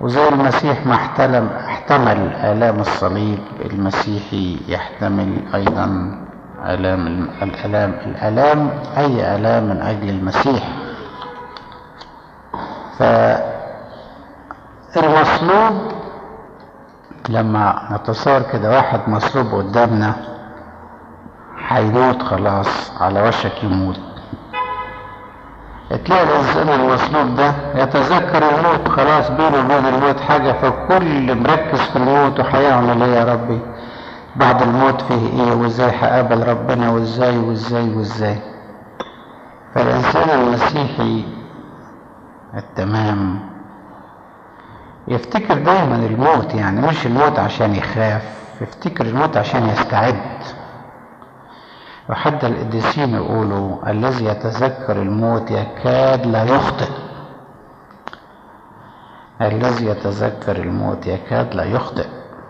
وزي المسيح ما احتلم احتمل آلام الصليب المسيحي يحتمل أيضا آلام الآلام الآلام أي آلام من أجل المسيح فالمصلوب لما نتصور كده واحد مصلوب قدامنا هيموت خلاص على وشك يموت تلاقي الإنسان المصلوب ده يتذكر الموت خلاص بينه وبين الموت حاجة فكل مركز في الموت وهيعمل ايه يا ربي بعد الموت فيه ايه وازاي هقابل ربنا وازاي وازاي وازاي فالإنسان المسيحي التمام يفتكر دايما الموت يعني مش الموت عشان يخاف يفتكر الموت عشان يستعد وحتى القديسين يقولوا الذي يتذكر الموت يكاد لا يخطئ الذي يتذكر الموت يكاد لا يخطئ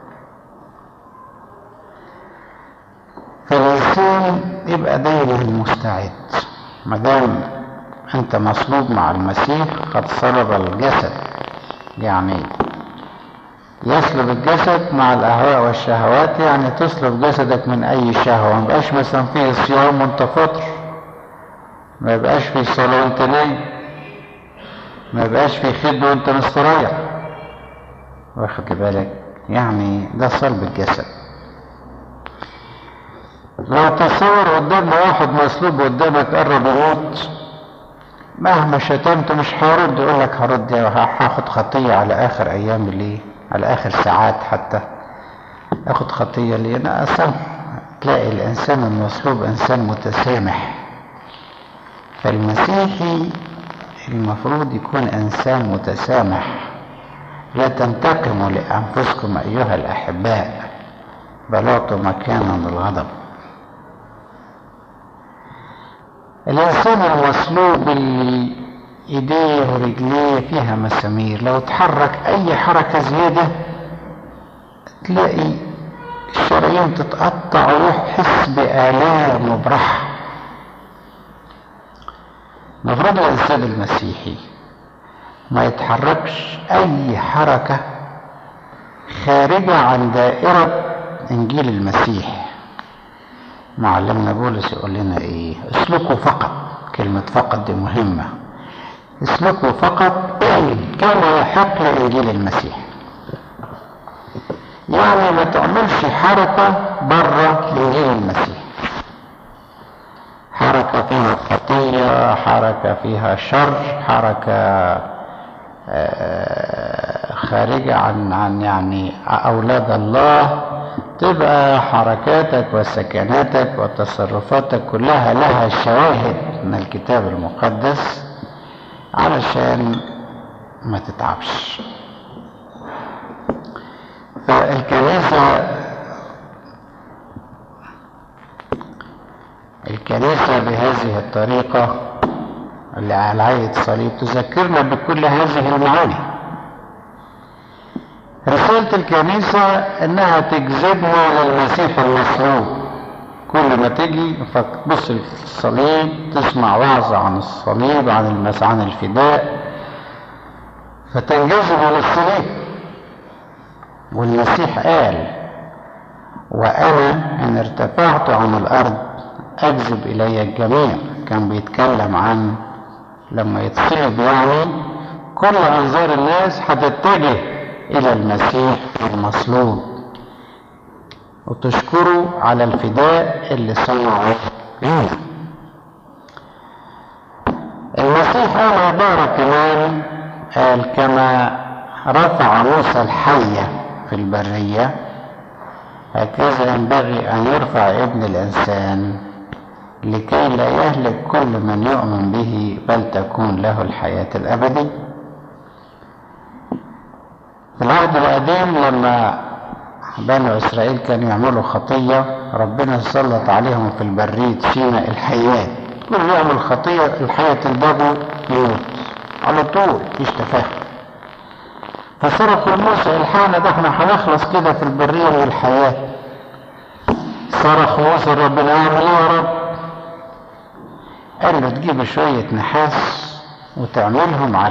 فالإنسان يبقى دايما مستعد ما دام أنت مصلوب مع المسيح قد صلب الجسد يعني يسلب الجسد مع الاهواء والشهوات يعني تصلب جسدك من اي شهوه ما يبقاش مثلا فيه صيام وانت فطر ما يبقاش فيه صلاه وانت نايم ما يبقاش فيه خدمه وانت مستريح واخد بالك يعني ده صلب الجسد لو تصور قدامنا واحد مصلوب قدامك قرب يموت مهما شتمته مش هرد يقول لك هرد هاخد خطيه على اخر ايام ليه على اخر ساعات حتى اخد خطيه ليه انا اسامح تلاقي الانسان المصلوب انسان متسامح فالمسيحي المفروض يكون انسان متسامح لا تنتقموا لانفسكم ايها الاحباء بل اعطوا مكانا للغضب الانسان المصلوب اللي ايديه ورجليه فيها مسامير لو اتحرك اي حركة زيادة تلاقي الشرايين تتقطع ويحس بآلام وبرح المفروض الانسان المسيحي ما يتحركش اي حركة خارجة عن دائرة انجيل المسيح معلمنا بولس يقول لنا ايه اسلكوا فقط كلمة فقط دي مهمة اسلكوا فقط كما يحق لإنجيل المسيح يعني ما تعملش حركة برا إنجيل المسيح حركة فيها خطية حركة فيها شر حركة خارجة عن عن يعني أولاد الله تبقى حركاتك وسكناتك وتصرفاتك كلها لها شواهد من الكتاب المقدس علشان ما تتعبش فالكنيسة الكنيسة بهذه الطريقة اللي على عيد الصليب تذكرنا بكل هذه المعاني رسالة الكنيسة انها تجذبنا للمسيح المصلوب كل ما تجي فتبص الصليب تسمع وعظ عن الصليب عن المس عن الفداء فتنجذب للصليب والمسيح قال وانا ان ارتفعت عن الارض اجذب الي الجميع كان بيتكلم عن لما يتصلب يعني كل انظار الناس هتتجه الى المسيح المصلوب وتشكره على الفداء اللي صنعه لنا المسيح قال عبارة كمان قال كما رفع موسى الحية في البرية هكذا ينبغي أن يرفع ابن الإنسان لكي لا يهلك كل من يؤمن به بل تكون له الحياة الأبدية في العهد القديم لما بنو إسرائيل كانوا يعملوا خطية ربنا سلط عليهم في البريد سيناء الحيات كل يعمل خطية الحياة البابو يموت على طول مفيش تفاهم فصرخوا موسى الحقنا ده احنا هنخلص كده في البرية والحياة صرخ موسى ربنا يعمل ايه يا رب قال له تجيب شوية نحاس وتعملهم على